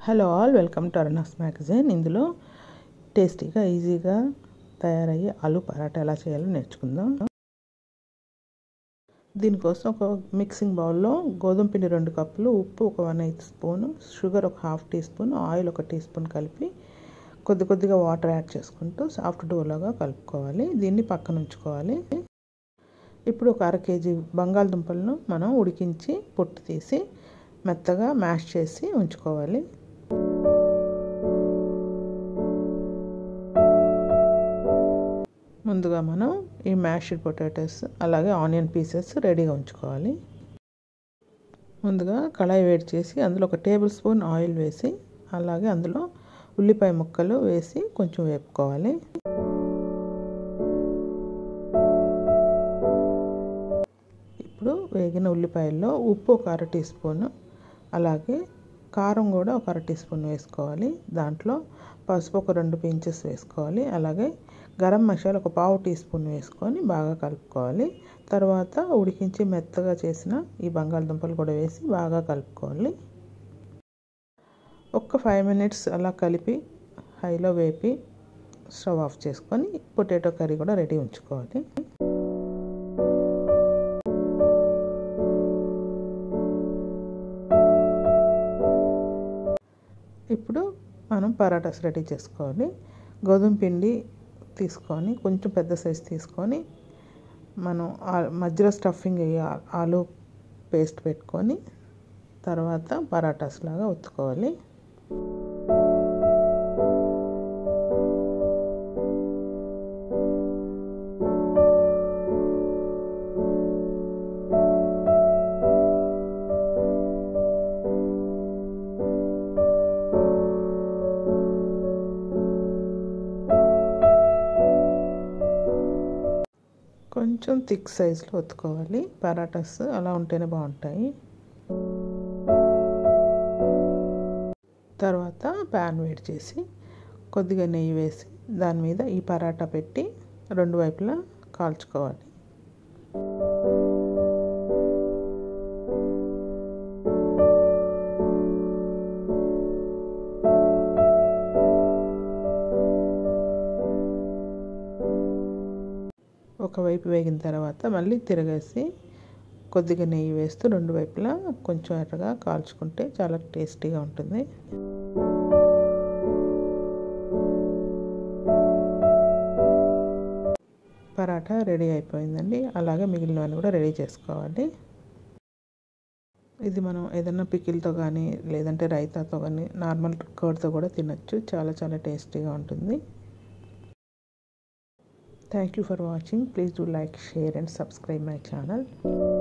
Hello all welcome to Aruna's magazine ఇందులో టేస్టీగా ఈజీగా తయారయ్యే ఆలు పరాటా ఎలా చేయాలో నేర్చుకుందాం దీనికోసం ఒక మిక్సింగ్ బౌల్లో గోధుమ పిండి రెండు కప్పులు ఉప్పు ఒక వన్ ఎయిత్ స్పూన్ షుగర్ ఒక హాఫ్ టీ స్పూన్ ఆయిల్ ఒక టీ స్పూన్ కలిపి కొద్ది కొద్దిగా వాటర్ యాడ్ చేసుకుంటూ సాఫ్ట్ డోలాగా కలుపుకోవాలి దీన్ని పక్కన ఉంచుకోవాలి ఇప్పుడు ఒక అర కేజీ బంగాళదుంపలను మనం ఉడికించి పొట్టు తీసి మెత్తగా మ్యాష్ చేసి ఉంచుకోవాలి ముందుగా మనం ఈ మ్యాష్డ్ పొటాటోస్ అలాగే ఆనియన్ పీసెస్ రెడీగా ఉంచుకోవాలి ముందుగా కళాయి వేడి చేసి అందులో ఒక టేబుల్ స్పూన్ ఆయిల్ వేసి అలాగే అందులో ఉల్లిపాయ ముక్కలు వేసి కొంచెం వేపుకోవాలి ఇప్పుడు వేగిన ఉల్లిపాయల్లో ఉప్పు ఒక అర టీ స్పూన్ అలాగే కారం కూడా ఒక అర టీ స్పూన్ వేసుకోవాలి దాంట్లో పసుపు ఒక రెండు పించెస్ వేసుకోవాలి అలాగే గరం మసాలా ఒక పావు టీ స్పూన్ వేసుకొని బాగా కలుపుకోవాలి తర్వాత ఉడికించి మెత్తగా చేసిన ఈ బంగాళదుంపలు కూడా వేసి బాగా కలుపుకోవాలి ఒక్క ఫైవ్ మినిట్స్ అలా కలిపి హైలో వేపి స్టవ్ ఆఫ్ చేసుకొని పొటాటో కర్రీ కూడా రెడీ ఉంచుకోవాలి ఇప్పుడు మనం పరాటాస్ రెడీ చేసుకోవాలి గోధుమ పిండి తీసుకొని కొంచెం పెద్ద సైజు తీసుకొని మనం మధ్యలో స్టఫింగ్ ఆలు పేస్ట్ పెట్టుకొని తర్వాత పరాటాస్ లాగా ఒత్తుకోవాలి కొంచెం థిక్ సైజులో ఒత్తుకోవాలి పరాటాస్ అలా ఉంటేనే బాగుంటాయి తర్వాత ప్యాన్ వేడి చేసి కొద్దిగా నెయ్యి వేసి దాని మీద ఈ పరాటా పెట్టి రెండు వైపులా కాల్చుకోవాలి ఒకవైపు వేగిన తర్వాత మళ్ళీ తిరగేసి కొద్దిగా నెయ్యి వేస్తూ రెండు వైపులా కొంచెం ఎర్రగా కాల్చుకుంటే చాలా టేస్టీగా ఉంటుంది పరాటా రెడీ అయిపోయిందండి అలాగే మిగిలినవన్నీ కూడా రెడీ చేసుకోవాలి ఇది మనం ఏదైనా పికిల్తో కానీ లేదంటే రైతాతో కానీ నార్మల్ కర్డ్తో కూడా తినచ్చు చాలా చాలా టేస్టీగా ఉంటుంది Thank you for watching. Please do like, share and subscribe my channel.